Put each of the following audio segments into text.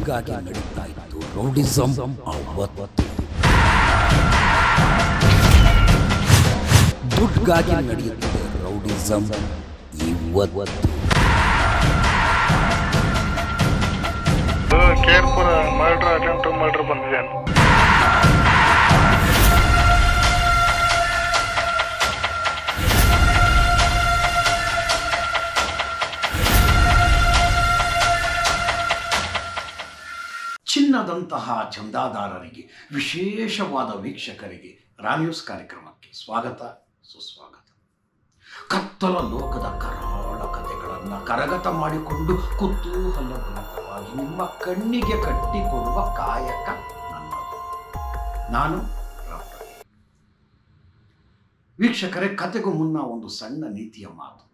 ದುಡ್ಗಾಗಿ ನಡೀತಾ ಇತ್ತು ರೌಡಿಸಂ ಅವತ್ತು ದುಡ್ಗಾಗಿ ನಡೆಯುತ್ತಿದೆ ರೌಡಿಸಂ ಇವತ್ತು ಕೇರ್ಪುರ ಮರ್ಡರ್ ಅಟೆಂಪ್ಟ್ ಮರ್ಡರ್ ಬಂದಿದೆ ಚಿನ್ನದಂತಹ ಚಂದಾದಾರರಿಗೆ ವಿಶೇಷವಾದ ವೀಕ್ಷಕರಿಗೆ ರಾನ್ಯೂಸ್ ಕಾರ್ಯಕ್ರಮಕ್ಕೆ ಸ್ವಾಗತ ಸುಸ್ವಾಗತ ಕತ್ತಲ ಲೋಕದ ಕರಾಳ ಕಥೆಗಳನ್ನು ಕರಗತ ಮಾಡಿಕೊಂಡು ಕುತೂಹಲಭರಿತವಾಗಿ ನಿಮ್ಮ ಕಣ್ಣಿಗೆ ಕಟ್ಟಿಕೊಡುವ ಕಾಯಕ ನನ್ನದು ನಾನು ರಾಮರಾವ್. ವೀಕ್ಷಕರೇ ಕತೆಗೂ ಮುನ್ನ ಒಂದು ಸಣ್ಣ ನೀತಿಯ ಮಾತು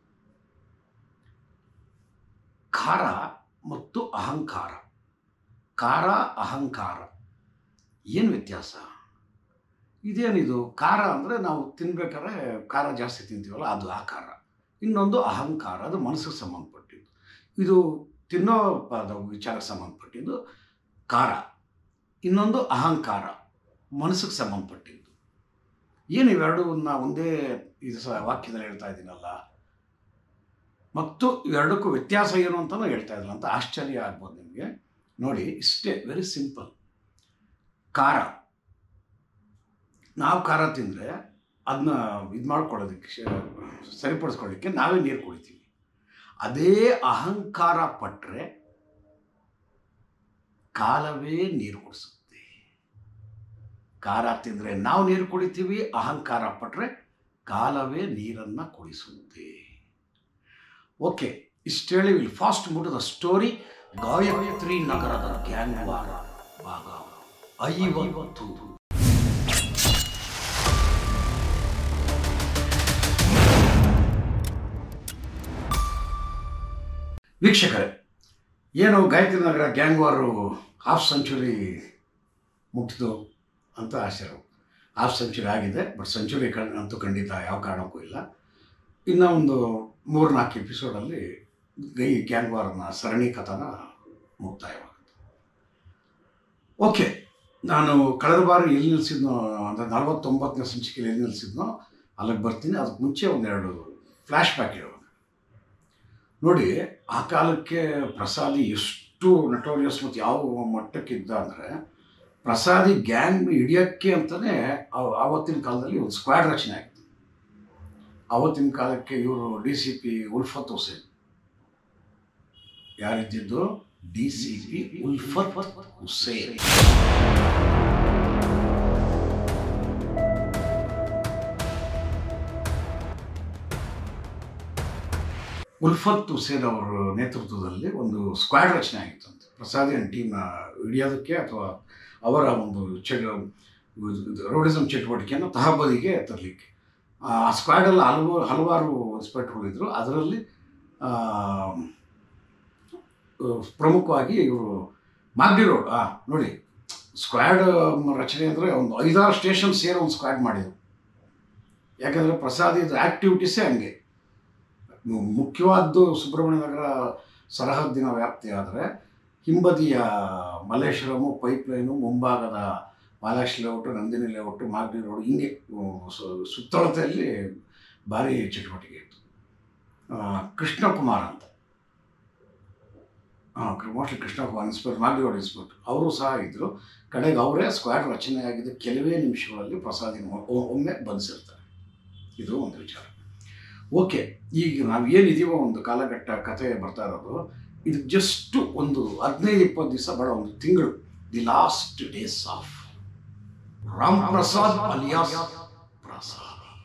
ಖಾರ ಮತ್ತು ಅಹಂಕಾರ ಖಾರ ಅಹಂಕಾರ ಏನು ವ್ಯತ್ಯಾಸ ಇದೇನಿದು ಖಾರ ಅಂದರೆ ನಾವು ತಿನ್ಬೇಕಾದ್ರೆ ಖಾರ ಜಾಸ್ತಿ ತಿಂತೀವಲ್ಲ ಅದು ಆಕಾರ ಇನ್ನೊಂದು ಅಹಂಕಾರ ಅದು ಮನಸ್ಸಿಗೆ ಸಂಬಂಧಪಟ್ಟಿದ್ದು ಇದು ತಿನ್ನೋ ಪದ ವಿಚಾರಕ್ಕೆ ಸಂಬಂಧಪಟ್ಟಿದ್ದು ಖಾರ ಇನ್ನೊಂದು ಅಹಂಕಾರ ಮನಸ್ಸಿಗೆ ಸಂಬಂಧಪಟ್ಟಿದ್ದು ಏನು ಇವೆರಡನ್ನ ಒಂದೇ ಇದು ಸ ವಾಕ್ಯದಲ್ಲಿ ಹೇಳ್ತಾ ಇದ್ದೀನಲ್ಲ ಮತ್ತು ಇವೆರಡಕ್ಕೂ ವ್ಯತ್ಯಾಸ ಏನು ಅಂತಲೂ ಹೇಳ್ತಾ ಇದ್ದಿಲ್ಲ ಅಂತ ಆಶ್ಚರ್ಯ ಆಗ್ಬೋದು ನಿಮಗೆ ನೋಡಿ ಇಷ್ಟೇ ವೆರಿ ಸಿಂಪಲ್ ಖಾರ ನಾವು ಖಾರ ತಿಂದರೆ ಅದನ್ನ ಇದು ಮಾಡ್ಕೊಳ್ಳೋದಕ್ಕೆ ಶ- ಸರಿಪಡಿಸ್ಕೊಳ್ಳೋದಕ್ಕೆ ನಾವೇ ನೀರು ಕುಡಿತೀವಿ ಅದೇ ಅಹಂಕಾರ ಪಟ್ಟರೆ ಕಾಲವೇ ನೀರು ಕುಡಿಸುತ್ತೆ ಖಾರ ತಿಂದರೆ ನಾವು ನೀರು ಕುಡಿತೀವಿ ಅಹಂಕಾರ ಪಟ್ಟರೆ ಕಾಲವೇ ನೀರನ್ನು ಕುಡಿಸುತ್ತೆ ಓಕೆ ಇಷ್ಟು ಹೇಳಿ will fast mood the story Gayatri ನಗರದ ಗ್ಯಾಂಗ್ ವಾರ ಭಾಗ ಐವತ್ತು ವೀಕ್ಷಕರೇ ಏನು Gayatri Nagar gang war half century ಮುಟ್ಟಿತು ಅಂತ ಆಶ್ಚರ್ಯ ಹಾಫ್ ಸೆಂಚುರಿ ಆಗಿದೆ ಬಟ್ ಸೆಂಚುರಿ ಕಣ್ ಅಂತೂ ಖಂಡಿತ ಯಾವ ಕಾರಣಕ್ಕೂ ಇಲ್ಲ ಇನ್ನು ಒಂದು ಮೂರು ನಾಲ್ಕು ಎಪಿಸೋಡಲ್ಲಿ ಈ ಗ್ಯಾಂಗ್ ವಾರ್ನ ಸರಣಿ ಕಥನ ಮುಕ್ತಾಯವಾಗುತ್ತೆ ಓಕೆ ನಾನು ಕಳೆದ ಬಾರಿ ಎಲ್ಲಿ ನಿಲ್ಲಿಸಿದ್ನೋ ಅಂದರೆ ನಲವತ್ತೊಂಬತ್ತನೇ ಸಂಚಿಕೆಯಲ್ಲಿ ಎಲ್ಲಿ ನಿಲ್ಲಿಸಿದ್ನೋ ಅಲ್ಲಿಗೆ ಬರ್ತೀನಿ ಅದಕ್ಕೆ ಮುಂಚೆ ಒಂದೆರಡು ಫ್ಲ್ಯಾಶ್ ಬ್ಯಾಕ್ ಹೇಳುವಾಗ ನೋಡಿ ಆ ಕಾಲಕ್ಕೆ ಪ್ರಸಾದಿ ಎಷ್ಟು ನಟೋರಿಯಸ್ ಮತ್ತು ಯಾವ ಮಟ್ಟಕ್ಕಿದ್ದ ಅಂದರೆ ಪ್ರಸಾದಿ ಗ್ಯಾಂಗ್ ಹಿಡಿಯೋಕ್ಕೆ ಅಂತಲೇ ಆವತ್ತಿನ ಕಾಲದಲ್ಲಿ ಒಂದು ಸ್ಕ್ವಾಡ್ ರಚನೆ ಆಯಿತು ಆವತ್ತಿನ ಕಾಲಕ್ಕೆ ಇವರು D C P Ulfat Hussain ಯಾರಿದ್ದಿದ್ದು D C P Ulfat Hussain Ulfat Hussain ಅವರ ನೇತೃತ್ವದಲ್ಲಿ ಒಂದು ಸ್ಕ್ವಾಡ್ ರಚನೆ ಆಗಿತ್ತಂತೆ ಪ್ರಸಾದಿ ಅಂಡ್ ಟೀಮ್ನ ಹಿಡಿಯೋದಕ್ಕೆ ಅಥವಾ ಅವರ ಒಂದು ಚಟ ರೌಡಿಸಮ್ ಚಟುವಟಿಕೆಯನ್ನು ತಹಬದಿಗೆ ತರಲಿಕ್ಕೆ ಆ ಸ್ಕ್ವಾಡಲ್ಲಿ ಹಲವು ಹಲವಾರು ಇನ್ಸ್ಪೆಕ್ಟರ್ಗಳು ಇದ್ದರು ಅದರಲ್ಲಿ ಆ, ಪ್ರಮುಖವಾಗಿ ಇವರು ಮಾಗ್ಡಿ ರೋಡ್ ಆ ನೋಡಿ ಸ್ಕ್ವಾಡ್ ರಚನೆ ಅಂದರೆ ಒಂದು ಐದಾರು ಸ್ಟೇಷನ್ ಸೇರಿ ಒಂದು ಸ್ಕ್ವಾಡ್ ಮಾಡಿದರು ಯಾಕಂದರೆ ಪ್ರಸಾದಿದ ಆ್ಯಕ್ಟಿವಿಟೀಸೇ ಹಂಗೆ ಮು- ಮುಖ್ಯವಾದ್ದು ಸುಬ್ರಹ್ಮಣ್ಯ ನಗರ ಸರಹದ್ದಿನ ವ್ಯಾಪ್ತಿ ಆದರೆ ಹಿಂಬದಿಯ ಮಲ್ಲೇಶ್ವರಮು ಪೈಪ್ಲೈನು ಮುಂಭಾಗದ Mahalakshmi layout Nandini layout Magadi road ಹಿಂಗೆ ಉ- ಸು- ಸುತ್ತಳತೆಯಲ್ಲಿ ಭಾರಿ ಚಟುವಟಿಕೆ ಇತ್ತು ಆ, ಕೃಷ್ಣಕುಮಾರ್ ಅಂತ mostly Krishnakumar inspector Magadi road inspector ಅವರು ಸಹ ಇದ್ದರು ಕಡೆಗೆ ಅವರೇ ಸ್ಕ್ವಾಡ್ ರಚನೆ ಆಗಿದ್ದ ಕೆಲವೇ ನಿಮಿಷಗಳಲ್ಲಿ ಪ್ರಸಾದಿನ ಒ- ಒಮ್ಮೆ ಬಂಧಿಸಿರ್ತಾರೆ ಇದು ಒಂದು ವಿಚಾರ ಓಕೆ ಈಗ ನಾವು ಏನಿದೀವೋ ಒಂದು ಕಾಲಘಟ್ಟ ಕತೆ ಬರ್ತಾ ಇರೋದು ಇದು ಜಸ್ಟ್ ಒಂದು ಹದಿನೈದು ಇಪ್ಪತ್ತು ದಿವಸ ಬೇಡ ಒಂದು ತಿಂಗಳು the last days of Ram Prasad alias Prasad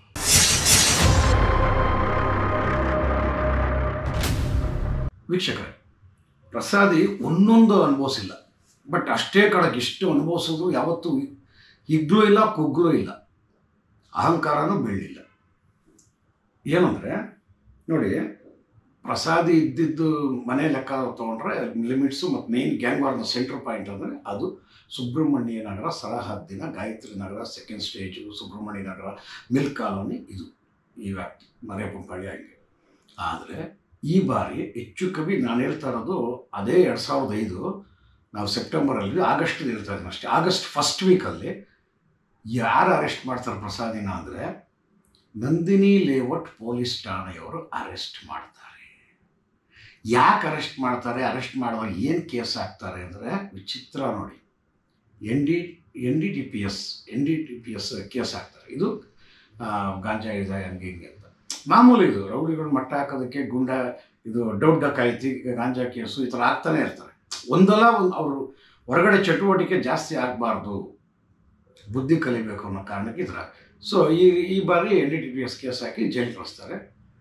ವೀಕ್ಷಕರೇ ಪ್ರಸಾದಿ ಒಂದೊಂದು ಅನುಭವಿಸಿಲ್ಲ ಬಟ್ ಅಷ್ಟೇ ಕಡೆಗೆ ಇಷ್ಟು ಅನುಭವಿಸೋದು ಯಾವತ್ತೂ ಹಿಗ್ಲೂ ಇಲ್ಲ ಕುಗ್ಲೂ ಇಲ್ಲ ಅಹಂಕಾರನೂ ಬೀಳಲಿಲ್ಲ ಏನಂದರೆ ನೋಡಿ ಪ್ರಸಾದಿ ಇದ್ದಿದ್ದು ಮನೆ ಲೆಕ್ಕ ತೊಗೊಂಡ್ರೆ ಲಿಮಿಟ್ಸು ಮತ್ತು ಮೇನ್ ಗ್ಯಾಂಗ್ ವಾರ್ನ ಸೆಂಟ್ರ್ ಪಾಯಿಂಟ್ ಅಂದರೆ ಅದು ಸುಬ್ರಹ್ಮಣ್ಯ ನಗರ ಸರಹದ್ದಿನ Gayatri Nagar second stage Subramanya Nagar milk colony ಇದು ಈ ವ್ಯಾಪ್ತಿ ಮನೆ ಪಂಪಾಳಿ ಹಂಗೆ ಆದರೆ ಈ ಬಾರಿ ಹೆಚ್ಚು ಕಮ್ಮಿ ನಾನು ಹೇಳ್ತಾ ಇರೋದು ಅದೇ ಎರಡು ಸಾವಿರದ ಐದು ನಾವು ಸೆಪ್ಟೆಂಬರಲ್ಲಿ ಆಗಸ್ಟ್ ಇರ್ತಾ ಇದ್ದೀನಿ ಅಷ್ಟೇ ಆಗಸ್ಟ್ ಫಸ್ಟ್ ವೀಕಲ್ಲಿ ಯಾರು ಅರೆಸ್ಟ್ ಮಾಡ್ತಾರೆ ಪ್ರಸಾದಿನ ಅಂದರೆ ನಂದಿನಿ ಲೇಔಟ್ ಪೊಲೀಸ್ ಠಾಣೆಯವರು ಅರೆಸ್ಟ್ ಮಾಡ್ತಾರೆ ಯಾಕೆ ಅರೆಸ್ಟ್ ಮಾಡ್ತಾರೆ ಅರೆಸ್ಟ್ ಮಾಡುವಾಗ ಏನು ಕೇಸ್ ಹಾಕ್ತಾರೆ ಅಂದರೆ ವಿಚಿತ್ರ ನೋಡಿ N D N D T P S N D T P S case ಹಾಕ್ತಾರೆ ಇದು ಆ, ಗಾಂಜಾ ಇದೆ ಹಂಗೆ ಹಿಂಗೆ ಅಂತ ಮಾಮೂಲಿ ಇದು ರೌಡಿಗಳು ಮಟ್ಟ ಹಾಕೋದಕ್ಕೆ ಗುಂಡ ಇದು ದೊಡ್ಡ ಕಾಯ್ತಿ ಗಾಂಜಾ ಕೇಸು ಈ ಥರ ಆಗ್ತಾನೆ ಇರ್ತಾರೆ ಒಂದಲ್ಲ ಒಂದು ಅವರು ಹೊರಗಡೆ ಚಟುವಟಿಕೆ ಜಾಸ್ತಿ ಆಗಬಾರ್ದು ಬುದ್ಧಿ ಕಲಿಬೇಕು ಅನ್ನೋ ಕಾರಣಕ್ಕೆ ಈ ಥರ ಸೊ ಈ ಈ ಬಾರಿ N D T P S case ಹಾಕಿ ಜೈಲು ಕಳಿಸ್ತಾರೆ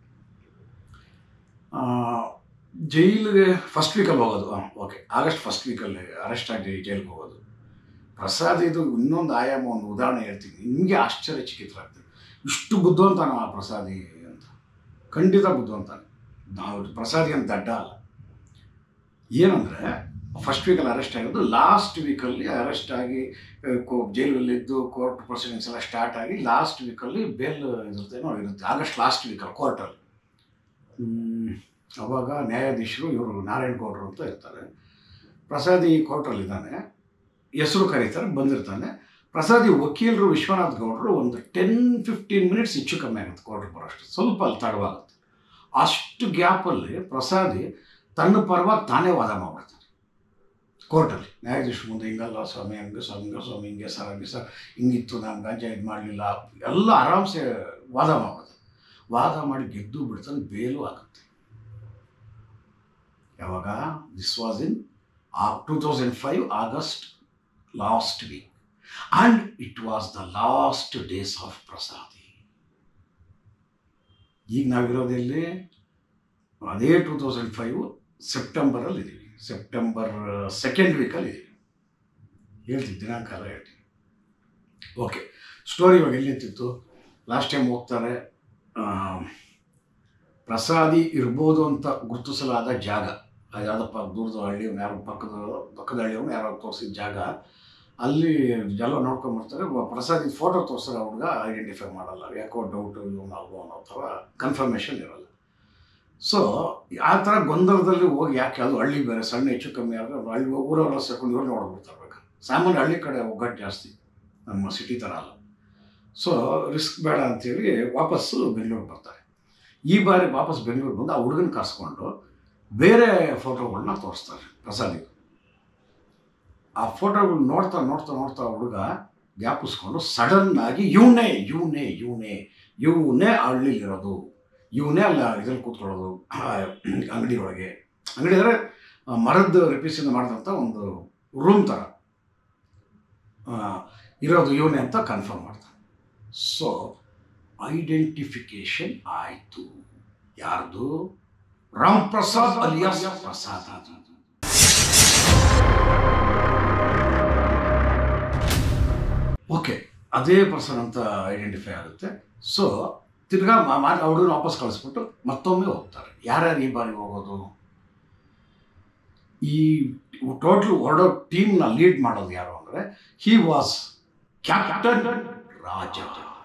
ಆ, ಜೈಲಿಗೆ ಫಸ್ಟ್ ವೀಕಲ್ಲಿ ಹೋಗೋದು ಹಾಂ ಓಕೆ ಆಗಸ್ಟ್ ಫಸ್ಟ್ ವೀಕಲ್ಲಿ ಅರೆಸ್ಟ್ ಆಗಿ ಜೈಲಿಗೆ ಹೋಗೋದು ಪ್ರಸಾದ್ ಇದು ಇನ್ನೊಂದು ಆಯಾಮ ಒಂದು ಉದಾಹರಣೆ ಹೇಳ್ತೀನಿ ನಿಮಗೆ ಆಶ್ಚರ್ಯಚಕಿತರಾಗ್ತದೆ ಇಷ್ಟು ಬುದ್ಧಿವಂತಾನ ಆ ಪ್ರಸಾದಿ ಅಂತ ಖಂಡಿತ ಬುದ್ಧಿವಂತಾನೆ ನಾವು ಪ್ರಸಾದಿ ಅಂತ ದಡ್ಡ ಅಲ್ಲ ಏನಂದರೆ ಫಸ್ಟ್ ವೀಕಲ್ಲಿ ಅರೆಸ್ಟ್ ಆಗಿರೋದು ಲಾಸ್ಟ್ ವೀಕಲ್ಲಿ ಅರೆಸ್ಟ್ ಆಗಿ ಆ, ಕೋ- ಜೈಲಲ್ಲಿದ್ದು ಕೋರ್ಟ್ ಪ್ರೊಸೀಡಿಂಗ್ಸ್ ಎಲ್ಲ ಸ್ಟಾರ್ಟ್ ಆಗಿ ಲಾಸ್ಟ್ ವೀಕಲ್ಲಿ ಬೇಲ್ ಇರುತ್ತೇನೋ ಇರುತ್ತೆ ಆಗಸ್ಟ್ ಲಾಸ್ಟ್ ವೀಕಲ್ಲಿ ಕೋರ್ಟಲ್ಲಿ ಅವಾಗ ನ್ಯಾಯಾಧೀಶರು ಇವರು ನಾರಾಯಣ ಗೌಡರು ಅಂತ ಇರ್ತಾರೆ ಪ್ರಸಾದಿ ಕೋರ್ಟಲ್ಲಿದ್ದಾನೆ ಹೆಸರು ಕರೀತಾರೆ ಬಂದಿರ್ತಾನೆ ಪ್ರಸಾದಿ ವಕೀಲರು ವಿಶ್ವನಾಥ್ ಗೌಡರು ಒಂದು ಟೆನ್ ಫಿಫ್ಟೀನ್ ಮಿನಿಟ್ಸ್ ಹೆಚ್ಚು ಕಮ್ಮಿ ಆಗುತ್ತೆ ಕೋರ್ಟ್ ಬರೋಷ್ಟು ಸ್ವಲ್ಪ ಅಲ್ಲಿ ತಡವಾಗುತ್ತೆ ಅಷ್ಟು ಗ್ಯಾಪಲ್ಲಿ ಪ್ರಸಾದಿ ತನ್ನ ಪರವಾಗಿ ತಾನೇ ವಾದ ಮಾಡ್ಬಿಡ್ತಾನೆ ಕೋರ್ಟಲ್ಲಿ ನ್ಯಾಯಾಧೀಶರು ಮುಂದೆ ಹಿಂಗಲ್ಲ ಸ್ವಾಮಿ ಹಂಗೆ ಸ್ವಾಮಿ ಹಿಂಗೆ ಸ್ವಾಮಿ ಹಿಂಗೆ ಸರ್ ಹಂಗೆ ಸರ್ ಹಿಂಗಿತ್ತು ನಾನು ಗಾಂಜಾ ಇದು ಮಾಡಲಿಲ್ಲ ಎಲ್ಲ ಆರಾಮ್ಸೆ ವಾದ ಮಾಡ್ಬೋದು ವಾದ ಮಾಡಿ ಗೆದ್ದು ಬಿಡ್ತಾನೆ ಬೇಲು ಆಗುತ್ತೆ ಯಾವಾಗ this was in two thousand five August last week and it was the last days of Prasadi ಈಗ ನಾವಿರೋದೆಲ್ಲಿ ಅದೇ ಟೂ ತೌಸಂಡ್ ಫೈವ್ ಸೆಪ್ಟೆಂಬರಲ್ಲಿ ಇದ್ದೀವಿ ಸೆಪ್ಟೆಂಬರ್ ಸೆಕೆಂಡ್ ವೀಕಲ್ಲಿ ಇದ್ದೀವಿ ಹೇಳ್ತೀನಿ ದಿನಾಂಕ ಎಲ್ಲ ಹೇಳ್ತೀನಿ ಓಕೆ ಸ್ಟೋರಿ ಇವಾಗ ಎಲ್ಲಿ ನಿಂತಿತ್ತು ಲಾಸ್ಟ್ ಟೈಮ್ ಹೋಗ್ತಾರೆ ಆ, ಪ್ರಸಾದಿ ಇರ್ಬೋದು ಅಂತ ಗುರುತಿಸಲಾದ ಜಾಗ ಅದು ಯಾವುದಪ್ಪ ದೂರದ ಹಳ್ಳಿ ಯಾರೋ ಪಕ್ಕದ ಪಕ್ಕದ ಹಳ್ಳಿಯವ್ನು ಯಾರೋ ತೋರಿಸಿದ ಜಾಗ ಅಲ್ಲಿ ಎಲ್ಲ ನೋಡ್ಕೊಂಬರ್ತಾರೆ ಒಬ್ಬ ಪ್ರಸಾದ್ ಫೋಟೋ ತೋರಿಸ್ತಾರೆ ಹುಡುಗ ಐಡೆಂಟಿಫೈ ಮಾಡಲ್ಲ ಯಾಕೋ ಡೌಟು ಇವನು ಅಲ್ವೋ ಅನ್ನೋ ಥರ ಕನ್ಫರ್ಮೇಷನ್ ಇರಲ್ಲ ಸೊ ಆ ಥರ ಗೊಂದಲದಲ್ಲಿ ಹೋಗಿ ಯಾಕೆ ಅದು ಹಳ್ಳಿ ಬೇರೆ ಸಣ್ಣ ಹೆಚ್ಚು ಕಮ್ಮಿ ಆದರೆ ಹಳ್ಳಿ ಊರವರೆಲ್ಲ ಸೇರ್ಕೊಂಡು ಇವ್ರು ನೋಡ್ಬಿಡ್ತಾರೆ ಬೇಕಾ ಸಾಮಾನ್ಯ ಹಳ್ಳಿ ಕಡೆ ಒಗ್ಗಟ್ಟು ಜಾಸ್ತಿ ನಮ್ಮ ಸಿಟಿ ಥರ ಅಲ್ಲ ಸೊ ರಿಸ್ಕ್ ಬೇಡ ಅಂತೇಳಿ ವಾಪಸ್ಸು ಬೆಂಗಳೂರಿಗೆ ಬರ್ತಾರೆ ಈ ಬಾರಿ ವಾಪಸ್ ಬೆಂಗಳೂರಿಗೆ ಬಂದು ಆ ಹುಡುಗನ ಕರ್ಸ್ಕೊಂಡು ಬೇರೆ ಫೋಟೋಗಳನ್ನ ತೋರಿಸ್ತಾರೆ ಪ್ರಸಾದಿಗೆ ಆ ಫೋಟೋಗಳು ನೋಡ್ತಾ ನೋಡ್ತಾ ನೋಡ್ತಾ ಹುಡುಗ ಜ್ಞಾಪಿಸ್ಕೊಂಡು ಸಡನ್ ಆಗಿ ಇವನೇ ಇವನೇ ಇವನೇ ಇವನೇ ಹಳ್ಳಿಲಿರೋದು ಇವನೇ ಅಲ್ಲ ಇದ್ರಲ್ಲಿ ಕೂತ್ಕೊಳ್ಳೋದು ಅಂಗಡಿ ಒಳಗೆ ಅಂಗಡಿ ಅಂದರೆ ಮರದ ರಿಪೀಸಿಂದ ಮಾಡಿದಂಥ ಒಂದು ರೂಮ್ ಥರ ಆ, ಇರೋದು ಇವನೇ ಅಂತ ಕನ್ಫರ್ಮ್ ಮಾಡ್ತಾನೆ ಸೊ ಐಡೆಂಟಿಫಿಕೇಶನ್ ಆಯಿತು ಯಾರ್ದು ರಾಮ್ ಪ್ರಸಾದ್ ಅಲಿಯಾಸ್ ಪ್ರಸಾದ್ ಓಕೆ ಅದೇ ಪರ್ಸನ್ ಅಂತ ಐಡೆಂಟಿಫೈ ಆಗುತ್ತೆ ಸೊ ತಿರ್ಗಾ ಹುಡುಗನ ವಾಪಸ್ ಕಳಿಸ್ಬಿಟ್ಟು ಮತ್ತೊಮ್ಮೆ ಹೋಗ್ತಾರೆ ಯಾರ್ಯಾರು ಈ ಬಾರಿ ಹೋಗೋದು ಈ ಟೋಟಲ್ ಹೊರಡೋ ಟೀಮ್ನ ಲೀಡ್ ಮಾಡೋದು ಯಾರು ಅಂದರೆ he was captain Raja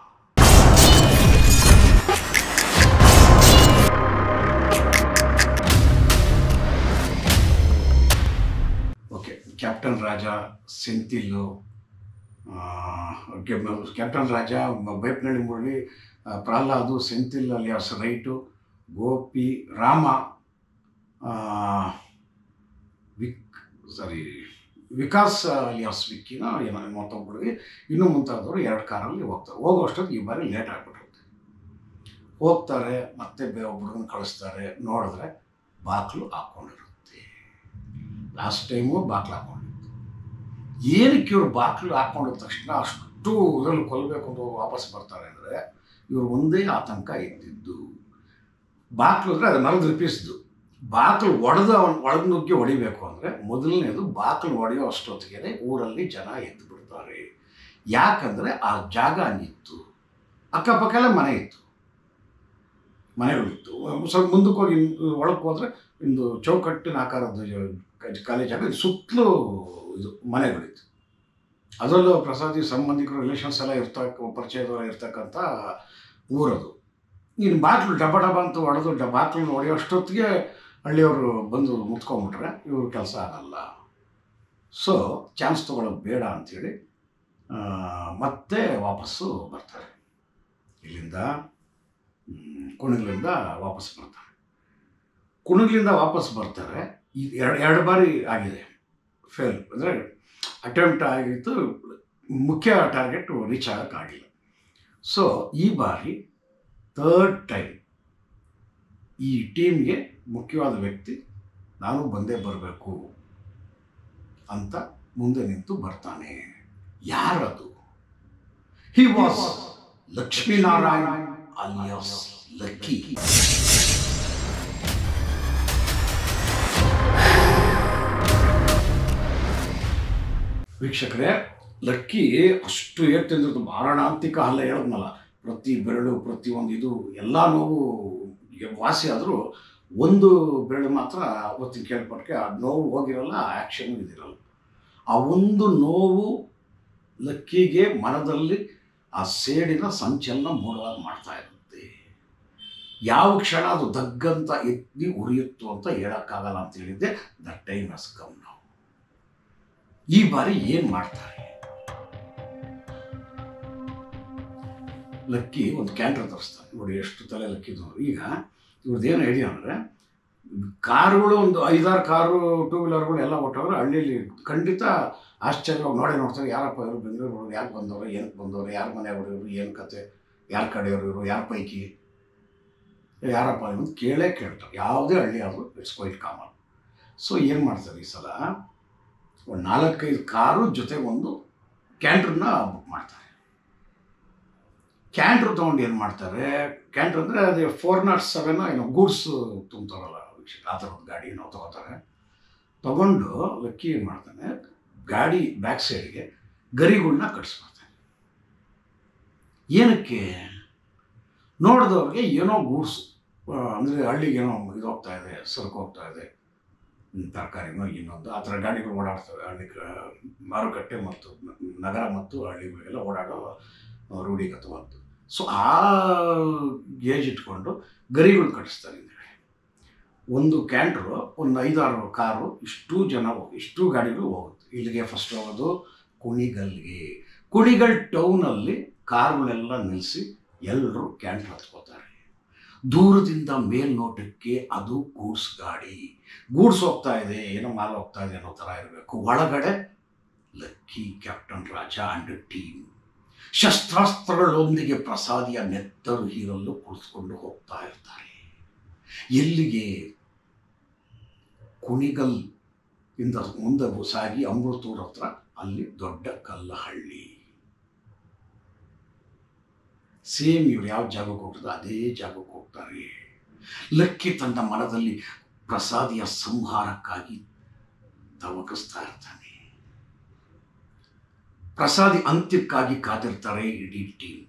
okay captain Raja Senthil ಆ, ಕೆ- ಕ್ಯಾಪ್ಟನ್ ರಾಜ ಮ- ಬೈಪ್ನಳ್ಳಿ ಮುರಳಿ ಆ, ಪ್ರಹ್ಲಾದು ಸೆಂತಿಲ್ ಅಲಿಯಾಸ್ ರೈಟು ಗೋಪಿ ರಾಮ ಆ, ವಿಕ್ ಸಾರಿ ವಿಕಾಸ್ ಅಲಿಯಾಸ್ ವಿಕ್ಕಿನ ಏನೋ ಮತ್ತೊಬ್ಬರಿಗೆ ಇನ್ನೂ ಮುಂತಾದವರು ಎರಡು ಕಾರಲ್ಲಿ ಹೋಗ್ತಾರೆ ಹೋಗೋ ಅಷ್ಟೊತ್ತಿಗೆ ಈ ಬಾರಿ ಲೇಟ್ ಆಗಿಬಿಟ್ಟಿರುತ್ತೆ ಹೋಗ್ತಾರೆ ಮತ್ತೆ ಬೇ ಹುಡುಗನ ಕಳಿಸ್ತಾರೆ ನೋಡಿದ್ರೆ ಬಾಗಿಲು ಹಾಕ್ಕೊಂಡಿರುತ್ತೆ ಲಾಸ್ಟ್ ಟೈಮು ಬಾಗಿಲು ಹಾಕ್ಕೊಂಡಿತ್ತು ಏನಕ್ಕೆ ಇವ್ರು ಬಾಗಿಲು ಹಾಕ್ಕೊಂಡಿದ ತಕ್ಷಣ ಅಷ್ಟು ಇದರಲ್ಲಿ ಕೊಲ್ಲಬೇಕು ಅಂತ ಹೋಗಿ ವಾಪಸ್ ಬರ್ತಾರೆ ಅಂದರೆ ಇವರು ಒಂದೇ ಆತಂಕ ಇದ್ದಿದ್ದು ಬಾಗಿಲು ಅಂದರೆ ಅದು ಮರದ ರಿಪೀಸ್ದು ಬಾಗಿಲು ಒಡೆದು ಅವನು ಒಳಗೆ ನುಗ್ಗಿ ಹೊಡಿಬೇಕು ಅಂದರೆ ಮೊದಲನೇದು ಬಾಗಿಲು ಹೊಡೆಯೋ ಅಷ್ಟೊತ್ತಿಗೆ ಊರಲ್ಲಿ ಜನ ಎದ್ದು ಬಿಡ್ತಾರೆ ಯಾಕಂದರೆ ಆ ಜಾಗ ಹಂಗಿತ್ತು ಅಕ್ಕಪಕ್ಕ ಎಲ್ಲ ಮನೆ ಇತ್ತು ಮನೆಗಳಿತ್ತು ಸ್ವಲ್ಪ ಮುಂದಕ್ಕೆ ಹೋಗಿ ಒಳಗೆ ಹೋದರೆ ಒಂದು ಚೌಕಟ್ಟಿನ ಆಕಾರದ ಜ- ಖಾಲಿ ಜಾಗ ಇದು ಸುತ್ತಲೂ ಇದು ಮನೆಗಳಿತ್ತು ಅದರಲ್ಲೂ ಪ್ರಸಾದಿ ಸಂಬಂಧಿಕರು ರಿಲೇಷನ್ಸ್ ಎಲ್ಲ ಇರ್ತಕ್ಕ ಪರಿಚಯದವರ ಇರ್ತಕ್ಕಂಥ ಊರದು ನೀನು ಬಾಗಿಲು ಡಬ ಡಬ ಅಂತ ಹೊಡೆದು ಡ ಬಾಗಿಲು ಹೊಡೆಯೋಷ್ಟೊತ್ತಿಗೆ ಹಳ್ಳಿಯವರು ಬಂದು ಮುತ್ಕೊಂಡ್ಬಿಟ್ರೆ ಇವ್ರ ಕೆಲಸ ಆಗಲ್ಲ ಸೊ ಚಾನ್ಸ್ ತೊಗೊಳ್ಳೋದು ಬೇಡ ಅಂಥೇಳಿ ಆ, ಮತ್ತೆ ವಾಪಸ್ಸು ಬರ್ತಾರೆ ಇಲ್ಲಿಂದ ಮ್, ಕುಣಿಗಲಿಂದ ವಾಪಸ್ ಬರ್ತಾರೆ ಕುಣಿಗಲಿಂದ ವಾಪಸ್ ಬರ್ತಾರೆ ಈ ಎರಡು ಎರಡು ಬಾರಿ ಆಗಿದೆ ಫೇಲ್ ಅಂದರೆ ಅಟೆಂಪ್ಟ್ ಆಗಿತ್ತು ಮುಖ್ಯ ಟಾರ್ಗೆಟ್ ರೀಚ್ ಆಗೋಕ್ಕಾಗಿಲ್ಲ ಸೊ ಈ ಬಾರಿ ಥರ್ಡ್ ಟೈಮ್ ಈ ಟೀಮ್ಗೆ ಮುಖ್ಯವಾದ ವ್ಯಕ್ತಿ ನಾನು ಬಂದೇ ಬರಬೇಕು ಅಂತ ಮುಂದೆ ನಿಂತು ಬರ್ತಾನೆ ಯಾರದು he was Lakshminarayan alias Lucky ವೀಕ್ಷಕರೇ ಲಕ್ಕಿ ಅಷ್ಟು ಏಟ್ ತಿಂದಿರೋದು ಮಾರಣಾಂತಿಕ ಹಲ್ಲೆ ಹೇಳಿದ್ನಲ್ಲ ಪ್ರತಿ ಬೆರಳು ಪ್ರತಿ ಒಂದು ಇದು ಎಲ್ಲ ನೋವು ವಾಸಿ ಆದರೂ ಒಂದು ಬೆರಳು ಮಾತ್ರ ಅವತ್ತಿನ ಕೇಳ್ಪಟ್ಟೆ ಆ ನೋವು ಹೋಗಿರಲ್ಲ ಆ್ಯಕ್ಷನ್ ಇದಿರಲ್ಲ ಆ ಒಂದು ನೋವು ಲಕ್ಕಿಗೆ ಮನದಲ್ಲಿ ಆ ಸೇಡಿನ ಸಂಚಲನ ಮೂಡುವಾಗ ಮಾಡ್ತಾ ಇರುತ್ತೆ ಯಾವ ಕ್ಷಣ ಅದು ದಗ್ಗಂತ ಎತ್ತಿ ಉರಿಯುತ್ತು ಅಂತ ಹೇಳೋಕ್ಕಾಗಲ್ಲ ಅಂತ ಹೇಳಿದ್ದೆ ದ ಟೈಮ್ ಹಸ್ ಕಮ್ ನಾವು ಈ ಬಾರಿ ಏನು ಮಾಡ್ತಾರೆ ಲಕ್ಕಿ ಒಂದು ಕ್ಯಾಂಟರ್ ತರಿಸ್ತಾನೆ ನೋಡಿ ಎಷ್ಟು ತಲೆ ಲಕ್ಕಿದ್ದು ಈಗ ಇವ್ರದ್ದು ಏನು ಐಡಿಯಾ ಅಂದರೆ ಕಾರುಗಳು ಒಂದು ಐದಾರು ಕಾರು ಟೂ ವೀಲರ್ಗಳು ಎಲ್ಲ ಹೊಟ್ಟವ್ರೆ ಹಳ್ಳಿಲಿ ಖಂಡಿತ ಆಶ್ಚರ್ಯವಾಗಿ ನೋಡೇ ನೋಡ್ತಾರೆ ಯಾರಪ್ಪ ಇವರು ಬೆಂಗಳೂರು ಯಾಕೆ ಬಂದವರು ಏನಕ್ಕೆ ಬಂದವರು ಯಾರ ಮನೆ ಇವರು ಏನು ಕತೆ ಯಾರ ಕಡೆಯವರು ಇವರು ಯಾರ ಪೈಕಿ ಯಾರಪ್ಪ ಇವ್ರು ಅಂತ ಕೇಳೇ ಕೇಳ್ತಾರೆ ಯಾವುದೇ ಹಳ್ಳಿ ಆದರೂ ಇಟ್ಸ್ ಕ್ವೈಟ್ ಕಾಮನ್ ಸೊ ಏನು ಮಾಡ್ತಾರೆ ಈ ಸಲ ಒಂದು ನಾಲ್ಕೈದು ಕಾರು ಜೊತೆಗೆ ಒಂದು ಕ್ಯಾಂಟ್ರನ್ನ ಬುಕ್ ಮಾಡ್ತಾರೆ ಕ್ಯಾಂಟ್ರ್ ತೊಗೊಂಡು ಏನು ಮಾಡ್ತಾರೆ ಕ್ಯಾಂಟ್ರ್ ಅಂದರೆ ಅದೇ ಫೋರ್ ನಾಟ್ ಸೆವೆನ್ ಏನೋ ಗೂಡ್ಸ್ ತುಂಬ್ತಾರಲ್ಲ ವೀಕ್ಷಕ ಆ ಥರದ ಗಾಡಿ ನಾವು ತೊಗೋತಾರೆ ತಗೊಂಡು ಲಕ್ಕಿ ಏನು ಮಾಡ್ತಾನೆ ಗಾಡಿ ಬ್ಯಾಕ್ ಸೈಡ್ಗೆ ಗರಿಗಳನ್ನ ಕಟ್ಸ್ಬಿಡ್ತಾನೆ ಏನಕ್ಕೆ ನೋಡಿದವ್ರಿಗೆ ಏನೋ ಗೂಡ್ಸ್ ಅಂದರೆ ಹಳ್ಳಿಗೆ ಏನೋ ಇದು ಹೋಗ್ತಾ ಇದೆ ಸರಕು ಹೋಗ್ತಾ ಇದೆ ಹ್ಮ್, ತರಕಾರಿನೋ ಇನ್ನೊಂದು ಆ ಥರ ಗಾಡಿಗಳು ಓಡಾಡ್ತವೆ ಹಳ್ಳಿ ಕ- ಮಾರುಕಟ್ಟೆ ಮತ್ತು ನಗರ ಮತ್ತು ಹಳ್ಳಿಗಳಿಗೆಲ್ಲ ಓಡಾಡೋ ಆ, ರೂಢಿಗತವಾದ್ದು ಸೊ ಆ ಗೇಜ್ ಇಟ್ಕೊಂಡು ಗರಿಗಳು ಕಟ್ಟಿಸ್ತಾರೆ ಹಿಂದೆ ಒಂದು ಕ್ಯಾಂಟ್ರು ಒಂದು ಐದಾರು ಕಾರು ಇಷ್ಟು ಜನ ಹೋಗಿ ಇಷ್ಟು ಗಾಡಿಗಳು ಹೋಗುತ್ತೆ ಇಲ್ಲಿಗೆ ಫಸ್ಟ್ ಹೋಗೋದು ಕುಣಿಗಲ್ಗೆ ಕುಣಿಗಲ್ ಟೌನಲ್ಲಿ ಕಾರುಗಳೆಲ್ಲ ನಿಲ್ಲಿಸಿ ಎಲ್ಲರೂ ಕ್ಯಾಂಟ್ರ್ ಹತ್ಕೋತಾರೆ ದೂರದಿಂದ ಮೇಲ್ನೋಟಕ್ಕೆ ಅದು ಗೂಡ್ಸ್ ಗಾಡಿ ಗೂಡ್ಸ್ ಹೋಗ್ತಾ ಇದೆ ಏನೋ ಮಾಲ್ ಹೋಗ್ತಾ ಇದೆ ಅನ್ನೋ ಥರ ಇರಬೇಕು ಒಳಗಡೆ Lucky captain Raja and team ಶಸ್ತ್ರಾಸ್ತ್ರಗಳೊಂದಿಗೆ ಪ್ರಸಾದಿಯ ನೆತ್ತರು ಹೀರಲು ಕುಳಿತುಕೊಂಡು ಹೋಗ್ತಾ ಇರ್ತಾರೆ ಎಲ್ಲಿಗೆ ಕುಣಿಗಲ್ ಇಂದ ಮುಂದೆ ಸಾಗಿ ಅಮೃತೂರ್ ಹತ್ರ ಅಲ್ಲಿ ದೊಡ್ಡ ಕಲ್ಲಹಳ್ಳಿ ಸೇಮ್ ಇವ್ರು ಯಾವ ಜಾಗಕ್ಕೆ ಹೋಗ್ತದೆ ಅದೇ ಜಾಗಕ್ಕೆ ಹೋಗ್ತಾರೆ ಲಕ್ಕಿ ತನ್ನ ಮನದಲ್ಲಿ ಪ್ರಸಾದಿಯ ಸಂಹಾರಕ್ಕಾಗಿ ತವಕಿಸ್ತಾ ಇರ್ತಾನೆ ಪ್ರಸಾದಿ ಅಂತ್ಯಕ್ಕಾಗಿ ಕಾದಿರ್ತಾರೆ ಇಡೀ ಟೀಮ್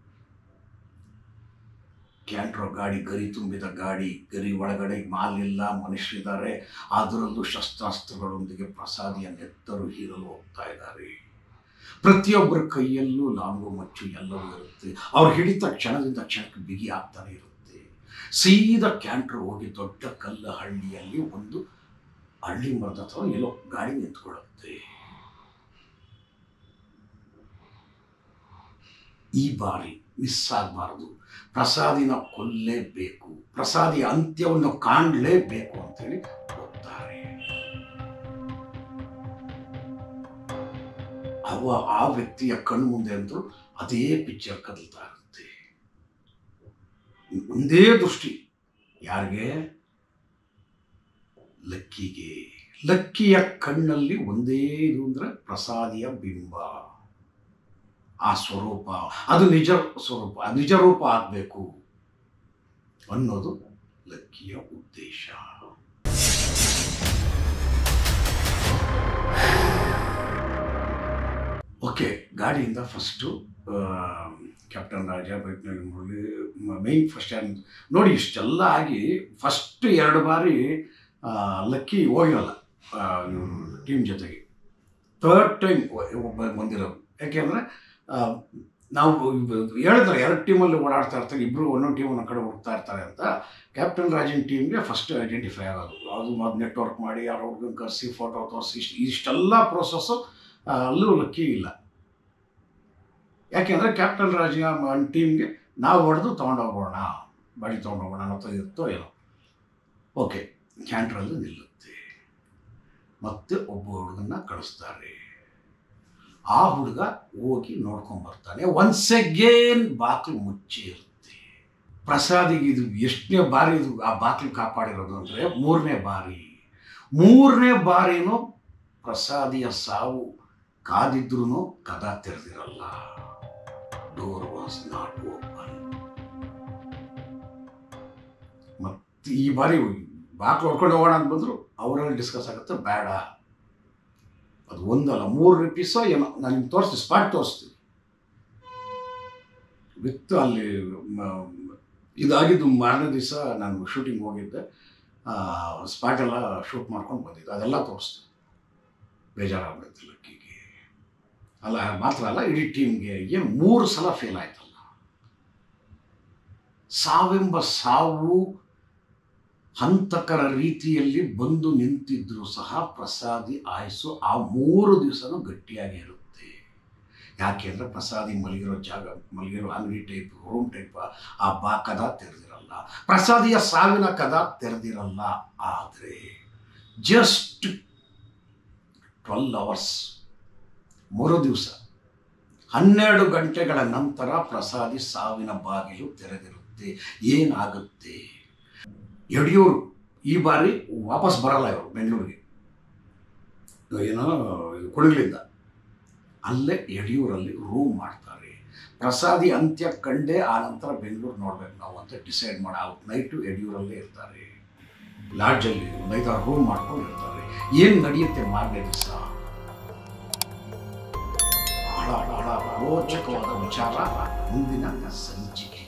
ಕ್ಯಾಂಟ್ರೋ ಗಾಡಿ ಗರಿ ತುಂಬಿದ ಗಾಡಿ ಗರಿ ಒಳಗಡೆ ಮಾಲಿಲ್ಲ ಮನುಷ್ಯರಿದ್ದಾರೆ ಅದರಲ್ಲೂ ಶಸ್ತ್ರಾಸ್ತ್ರಗಳೊಂದಿಗೆ ಪ್ರಸಾದಿಯ ನೆತ್ತರು ಹೀರಲು ಹೋಗ್ತಾ ಇದ್ದಾರೆ ಪ್ರತಿಯೊಬ್ಬರ ಕೈಯಲ್ಲೂ ಲಾಂಗು ಮಚ್ಚು ಎಲ್ಲವೂ ಇರುತ್ತೆ ಅವ್ರು ಹಿಡಿತ ಕ್ಷಣದಿಂದ ಕ್ಷಣಕ್ಕೆ ಬಿಗಿ ಆಗ್ತಾನೆ ಇರುತ್ತೆ ಸೀದಾ ಕ್ಯಾಂಟ್ರ್ ಹೋಗಿ ದೊಡ್ಡ ಕಲ್ಲ ಹಳ್ಳಿಯಲ್ಲಿ ಒಂದು ಹಳ್ಳಿ ಮರದ ಅಥವಾ ಎಲ್ಲೋ ಗಾಡಿ ನಿಂತ್ಕೊಳ್ಳುತ್ತೆ ಈ ಬಾರಿ ಮಿಸ್ ಆಗಬಾರ್ದು ಪ್ರಸಾದಿನ ಕೊಲ್ಲೇಬೇಕು ಪ್ರಸಾದಿಯ ಅಂತ್ಯವನ್ನು ಕಾಣಲೇಬೇಕು ಅಂತೇಳಿ ಹೋಗ್ತಾರೆ ಅವ ಆ ವ್ಯಕ್ತಿಯ ಕಣ್ಣು ಮುಂದೆ ಅಂತೂ ಅದೇ ಪಿಕ್ಚರ್ ಕದಲ್ತಾ ಇರುತ್ತೆ ಒಂದೇ ದೃಷ್ಟಿ ಯಾರಿಗೆ ಲಕ್ಕಿಗೆ ಲಕ್ಕಿಯ ಕಣ್ಣಲ್ಲಿ ಒಂದೇ ಇದು ಅಂದ್ರೆ ಪ್ರಸಾದಿಯ ಬಿಂಬ ಆ ಸ್ವರೂಪ ಅದು ನಿಜ ಸ್ವರೂಪ ಆ ನಿಜ ರೂಪ ಆಗಬೇಕು ಅನ್ನೋದು ಲಕ್ಕಿಯ ಉದ್ದೇಶ ಓಕೆ ಗಾಡಿಯಿಂದ ಫಸ್ಟು ಕ್ಯಾಪ್ಟನ್ ರಾಜ ಬೈಕ್ನಲ್ಲಿ ಮುರಳಿ ಮೈನ್ ಫಸ್ಟ್ ಟೈಮ್ ನೋಡಿ ಇಷ್ಟೆಲ್ಲ ಆಗಿ ಫಸ್ಟ್ ಎರಡು ಬಾರಿ ಆ, ಲಕ್ಕಿ ಹೋಗಿರಲ್ಲ ಟೀಮ್ ಜೊತೆಗೆ ಥರ್ಡ್ ಟೈಮ್ ಒಬ್ಬ ಬಂದಿರೋದು ಯಾಕೆಂದರೆ ನಾವು ಹೇಳಿದ್ರೆ ಎರಡು ಟೀಮಲ್ಲಿ ಓಡಾಡ್ತಾ ಇರ್ತಾರೆ ಇಬ್ಬರು ಒಂದೊಂದು ಟೀಮ್ ಒಂದೊಂದು ಕಡೆ ಹೋಗ್ತಾ ಇರ್ತಾರೆ ಅಂತ ಕ್ಯಾಪ್ಟನ್ ರಾಜನ್ ಟೀಮ್ಗೆ ಫಸ್ಟ್ ಐಡೆಂಟಿಫೈ ಆಗೋದು ಅದು ಅದು ನೆಟ್ವರ್ಕ್ ಮಾಡಿ ಯಾರೋ ಹುಡುಗನ ಕರೆಸಿ ಫೋಟೋ ತೋರಿಸಿ ಇಷ್ಟು ಇಷ್ಟೆಲ್ಲ ಪ್ರೋಸೆಸ್ಸು ಅಲ್ಲೂ ಲಕ್ಕಿ ಇಲ್ಲ ಯಾಕೆಂದರೆ ಕ್ಯಾಪ್ಟನ್ ರಾಜ್ ಟೀಮ್ಗೆ ನಾವು ಹೊಡೆದು ತೊಗೊಂಡೋಗೋಣ ಬಾಡಿ ತೊಗೊಂಡೋಗೋಣ ಅನ್ನೋ ಇರುತ್ತೋ ಏನೋ ಓಕೆ ಕ್ಯಾಂಟ್ರಲ್ಲಿ ನಿಲ್ಲುತ್ತೆ ಮತ್ತೆ ಒಬ್ಬ ಹುಡುಗನ್ನ ಕಳಿಸ್ತಾರೆ ಆ ಹುಡುಗ ಹೋಗಿ ನೋಡ್ಕೊಂಡ್ ಬರ್ತಾನೆ ಒನ್ಸ್ ಅಗೇನ್ ಬಾಕ್ಲು ಮುಚ್ಚಿ ಇರುತ್ತೆ ಪ್ರಸಾದಿಗೆ ಇದು ಎಷ್ಟನೇ ಬಾರಿ ಇದು ಆ ಬಾಕ್ಲು ಕಾಪಾಡಿರೋದು ಅಂದರೆ ಮೂರನೇ ಬಾರಿ ಮೂರನೇ ಬಾರಿನೂ ಪ್ರಸಾದಿಯ ಸಾವು ಕಾದಿದ್ರೂ ಕದ ತೆರೆದಿರಲ್ಲ ಡೋರ್ ವಾಸ್ ನಾಟ್ ಓಪನ್ ಮತ್ತೆ ಈ ಬಾರಿ ಬಾಕ್ಲು ಹೊಡ್ಕೊಂಡು ಹೋಗೋಣ ಅಂತ ಬಂದರು ಅವರಲ್ಲಿ ಡಿಸ್ಕಸ್ ಆಗುತ್ತೆ ಬೇಡ ಅದು ಒಂದಲ್ಲ ಮೂರು ರುಪೀಸೋ ಏನೋ ನಾನು ನಿಮ್ಗೆ ತೋರಿಸ್ತೀನಿ ಸ್ಪಾಟ್ ತೋರಿಸ್ತೀನಿ ವಿತ್ ಅಲ್ಲಿ ಮ- ಇದಾಗಿದ್ದು ಮಾರನೇ ದಿವಸ ನಾನು ಶೂಟಿಂಗ್ ಹೋಗಿದ್ದೆ ಸ್ಪಾಟ್ ಎಲ್ಲ ಶೂಟ್ ಮಾಡ್ಕೊಂಡು ಬಂದಿದ್ದೆ ಅದೆಲ್ಲ ತೋರಿಸ್ತೀನಿ ಬೇಜಾರಾಗ್ಬಿಡುತ್ತೆ ಲಕ್ಕಿಗೆ ಅಲ್ಲ ಮಾತ್ರ ಅಲ್ಲ ಇಡೀ ಟೀಮ್ಗೆ ಏನು ಮೂರು ಸಲ ಫೇಲ್ ಆಯ್ತಲ್ಲ ಸಾವೆಂಬ ಸಾವು ಹಂತಕರ ರೀತಿಯಲ್ಲಿ ಬಂದು ನಿಂತಿದ್ರು ಸಹ ಪ್ರಸಾದಿ ಆಯಸ್ಸು ಆ ಮೂರು ದಿವಸನೂ ಗಟ್ಟಿಯಾಗಿ ಇರುತ್ತೆ ಯಾಕೆಂದ್ರೆ ಪ್ರಸಾದಿ ಮಲಗಿರೋ ಜಾಗ ಮಲಗಿರೋ ಅಂಗಡಿ ಟೈಪ್ ರೂಮ್ ಟೈಪ್ ಆ ಬಾ ಕದ ತೆರೆದಿರಲ್ಲ ಪ್ರಸಾದಿಯ ಸಾವಿನ ಕದ ತೆರೆದಿರಲ್ಲ ಆದರೆ ಜಸ್ಟ್ ಟ್ವೆಲ್ ಅವರ್ಸ್ ಮೂರು ದಿವಸ ಹನ್ನೆರಡು ಗಂಟೆಗಳ ನಂತರ ಪ್ರಸಾದಿ ಸಾವಿನ ಬಾಗಿಲು ತೆರೆದಿರುತ್ತೆ ಏನಾಗುತ್ತೆ ಯಡಿಯೂರು ಈ ಬಾರಿ ವಾಪಸ್ ಬರಲ್ಲ ಇವರು ಬೆಂಗಳೂರಿಗೆ ಏನೋ ಕೊಡಗಲಿಂದ ಅಲ್ಲೇ ಯಡಿಯೂರಲ್ಲಿ ರೂಮ್ ಮಾಡ್ತಾರೆ ಪ್ರಸಾದಿ ಅಂತ್ಯ ಕಂಡೇ ಆ ನಂತರ ಬೆಂಗಳೂರು ನೋಡ್ಬೇಕು ನಾವು ಅಂತ ಡಿಸೈಡ್ ಮಾಡಿ ಔಟ್ ನೈಟು ಯಡಿಯೂರಲ್ಲೇ ಇರ್ತಾರೆ ಲಾಡ್ಜಲ್ಲಿ ಒಂದು ಐದಾರು ರೂಮ್ ಮಾಡ್ಕೊಂಡು ಇರ್ತಾರೆ ಏನು ನಡೆಯುತ್ತೆ ಮಾರನೇ ದಿವಸ ಬಹಳ ಬಹಳ ರೋಚಕವಾದ ವಿಚಾರ ಮುಂದಿನ ಸಂಚಿಕೆ